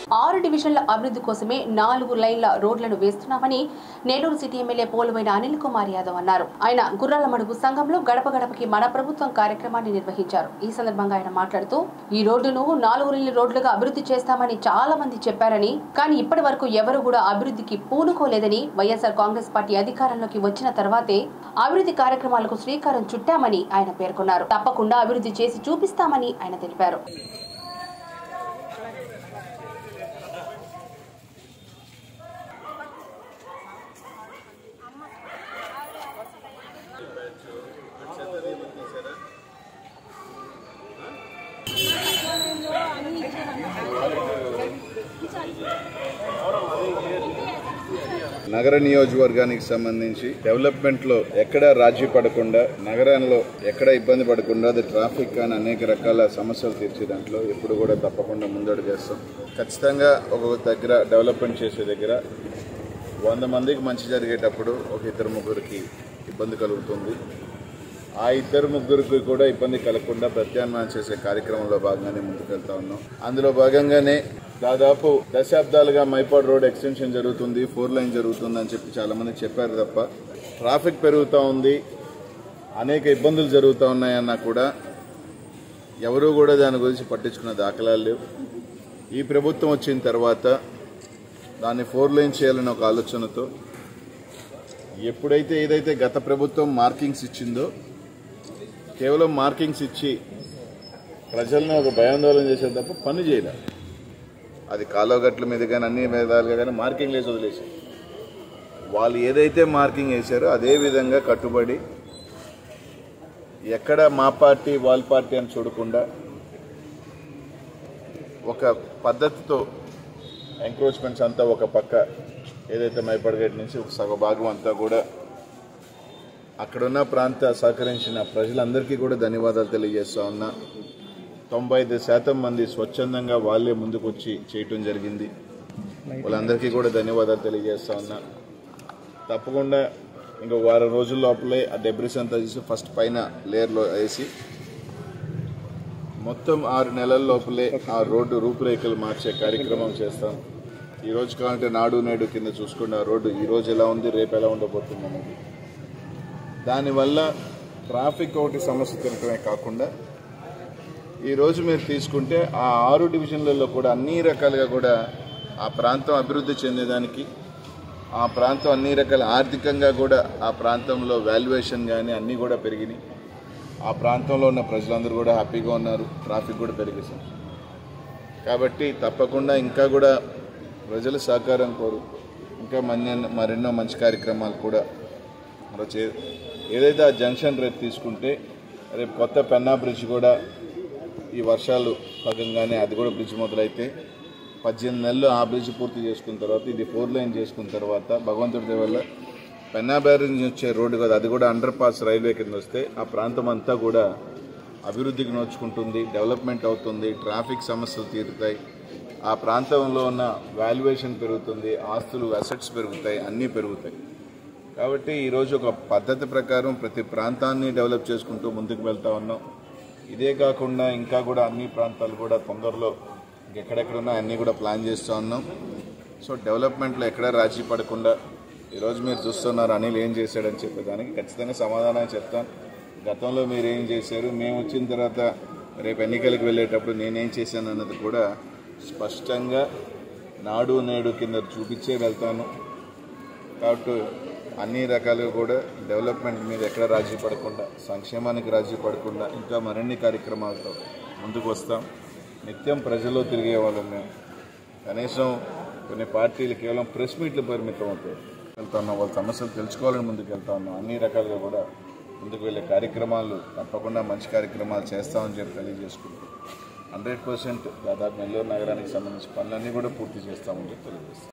ఆరు డివిజన్ల అభివృద్ధి కోసమే నాలుగు లైన్ల రోడ్లను వేస్తున్నామని నెల్లూరు సిటీ ఎమ్మెల్యే పోలువైన అనిల్ కుమార్ యాదవ్ అన్నారు ఆయన గుర్రాల మడుగు సంఘంలో గడప గడపకి మన ప్రభుత్వం కార్యక్రమాన్ని నిర్వహించారు ఈ సందర్భంగా ఆయన మాట్లాడుతూ ఈ రోడ్డును నాలుగు లైన్ల రోడ్లుగా అభివృద్ధి చేస్తామని చాలా మంది చెప్పారని కానీ ఇప్పటి వరకు ఎవరు కూడా అభివృద్ధికి పూనుకోలేదని వైఎస్ఆర్ కాంగ్రెస్ పార్టీ అధికారంలోకి వచ్చిన తర్వాతే అభివృద్ధి కార్యక్రమాలకు శ్రీకారం చుట్టామని ఆయన పేర్కొన్నారు తప్పకుండా అభివృద్ధి చేసి చూపిస్తామని ఆయన తెలిపారు నగర నియోజకవర్గానికి సంబంధించి డెవలప్మెంట్ లో ఎక్కడ రాజీ పడకుండా నగరంలో ఎక్కడ ఇబ్బంది పడకుండా అది ట్రాఫిక్ కానీ అనేక రకాల సమస్యలు తీర్చే దాంట్లో ఎప్పుడు కూడా తప్పకుండా ముందడుగు వేస్తాం ఖచ్చితంగా ఒక దగ్గర డెవలప్మెంట్ చేసే దగ్గర వంద మందికి మంచి జరిగేటప్పుడు ఒక ఇద్దరు ముగ్గురికి ఇబ్బంది కలుగుతుంది ఆ ఇద్దరు ముగ్గురికి కూడా ఇబ్బంది కలగకుండా ప్రత్యామ్నాయం చేసే కార్యక్రమంలో భాగంగానే ముందుకెళ్తా ఉన్నాం అందులో భాగంగానే దాదాపు దశాబ్దాలుగా మైపాడ్ రోడ్ ఎక్స్టెన్షన్ జరుగుతుంది ఫోర్ లైన్ జరుగుతుంది అని చెప్పి చాలా మంది చెప్పారు తప్ప ట్రాఫిక్ పెరుగుతూ ఉంది అనేక ఇబ్బందులు జరుగుతూ ఉన్నాయన్నా కూడా ఎవరూ కూడా దాని గురించి పట్టించుకున్న దాఖలాలు లేవు ఈ ప్రభుత్వం వచ్చిన తర్వాత దాన్ని ఫోర్ లైన్ చేయాలని ఒక ఆలోచనతో ఎప్పుడైతే ఏదైతే గత ప్రభుత్వం మార్కింగ్స్ ఇచ్చిందో కేవలం మార్కింగ్స్ ఇచ్చి ప్రజల్ని ఒక భయాందోళన చేసే తప్ప పని చేయలే అది కాలువగట్ల మీద కానీ అన్ని విధాలుగా కానీ మార్కింగ్ వేసి వదిలేసారు వాళ్ళు ఏదైతే మార్కింగ్ వేశారో అదే విధంగా కట్టుబడి ఎక్కడ మా పార్టీ వాళ్ళ పార్టీ అని చూడకుండా ఒక పద్ధతితో ఎంక్రోచ్మెంట్స్ అంతా ఒక పక్క ఏదైతే మైపాడ్ గేట్ నుంచి ఒక సగ భాగం అంతా కూడా అక్కడున్న ప్రాంత సహకరించిన ప్రజలందరికీ కూడా ధన్యవాదాలు తెలియజేస్తా ఉన్నా తొంభై ఐదు శాతం మంది స్వచ్ఛందంగా వాళ్ళే ముందుకొచ్చి చేయటం జరిగింది వాళ్ళందరికీ కూడా ధన్యవాదాలు తెలియజేస్తా ఉన్నా తప్పకుండా ఇంకో వారం రోజుల లోపలే ఆ డెబ్రిస్ అంతా తీసి ఫస్ట్ పైన లేయర్లో వేసి మొత్తం ఆరు నెలల లోపలే ఆ రోడ్డు రూపురేఖలు మార్చే కార్యక్రమం చేస్తాం ఈ రోజు కావాలంటే నాడు నేడు కింద చూసుకున్న రోడ్డు ఈ రోజు ఎలా ఉంది రేపు ఎలా ఉండబోతుంది అనేది దానివల్ల ట్రాఫిక్ ఒకటి సమస్య తినటమే కాకుండా ఈ రోజు మీరు తీసుకుంటే ఆ ఆరు డివిజన్లలో కూడా అన్ని రకాలుగా కూడా ఆ ప్రాంతం అభివృద్ధి చెందేదానికి ఆ ప్రాంతం అన్ని రకాల ఆర్థికంగా కూడా ఆ ప్రాంతంలో వాల్యుయేషన్ కానీ అన్నీ కూడా పెరిగినాయి ఆ ప్రాంతంలో ఉన్న ప్రజలందరూ కూడా హ్యాపీగా ఉన్నారు ట్రాఫిక్ కూడా పెరిగేసింది కాబట్టి తప్పకుండా ఇంకా కూడా ప్రజల సహకారం కోరు ఇంకా మన్ని మరెన్నో మంచి కార్యక్రమాలు కూడా మనం చే ఏదైతే ఆ జంక్షన్ రేపు తీసుకుంటే రేపు కొత్త పెన్నా బ్రిడ్జ్ కూడా ఈ వర్షాలు భాగంగానే అది కూడా బ్రిడ్జ్ మొదలైతే పద్దెనిమిది నెలలు ఆ బ్రిడ్జ్ పూర్తి చేసుకున్న తర్వాత ఇది ఫోర్ లైన్ చేసుకున్న తర్వాత భగవంతుడి దయ వల్ల పెన్నా బ్యారేజ్ నుంచి వచ్చే రోడ్డు కదా అది కూడా అండర్ పాస్ రైల్వే కింద వస్తే ఆ ప్రాంతం అంతా కూడా అభివృద్ధికి నోచుకుంటుంది డెవలప్మెంట్ అవుతుంది ట్రాఫిక్ సమస్యలు తీరుతాయి ఆ ప్రాంతంలో ఉన్న వాల్యుయేషన్ పెరుగుతుంది ఆస్తులు అసెట్స్ పెరుగుతాయి అన్నీ పెరుగుతాయి కాబట్టి ఈరోజు ఒక పద్ధతి ప్రకారం ప్రతి ప్రాంతాన్ని డెవలప్ చేసుకుంటూ ముందుకు వెళ్తా ఉన్నాం ఇదే కాకుండా ఇంకా కూడా అన్ని ప్రాంతాలు కూడా తొందరలో ఎక్కడెక్కడ ఉన్నా అన్నీ కూడా ప్లాన్ చేస్తూ ఉన్నాం సో డెవలప్మెంట్లో ఎక్కడా రాజీ పడకుండా ఈరోజు మీరు చూస్తున్నారు అనిల్ ఏం చేశాడని చెప్పేదానికి ఖచ్చితంగా సమాధానం చెప్తాను గతంలో మీరు ఏం చేశారు మేము వచ్చిన తర్వాత రేపు ఎన్నికలకు వెళ్ళేటప్పుడు నేనేం చేశాను అన్నది కూడా స్పష్టంగా నాడు నేడు కింద చూపించే వెళ్తాను కాబట్టి అన్ని రకాలుగా కూడా డెవలప్మెంట్ మీద ఎక్కడ రాజీ పడకుండా సంక్షేమానికి రాజీ పడకుండా ఇంకా మరిన్ని కార్యక్రమాలతో ముందుకు వస్తాం నిత్యం ప్రజల్లో తిరిగే వాళ్ళం మేము కనీసం కొన్ని పార్టీలు కేవలం ప్రెస్ మీట్లు పరిమితం అవుతాయి వెళ్తా ఉన్నాం వాళ్ళ సమస్యలు తెలుసుకోవాలని ముందుకు వెళ్తా ఉన్నాం అన్ని రకాలుగా కూడా ముందుకు వెళ్ళే కార్యక్రమాలు తప్పకుండా మంచి కార్యక్రమాలు చేస్తామని చెప్పి తెలియజేసుకుంటూ హండ్రెడ్ పర్సెంట్ దాదాపు నెల్లూరు నగరానికి సంబంధించిన పనులన్నీ కూడా పూర్తి చేస్తామని చెప్పి తెలియజేస్తాం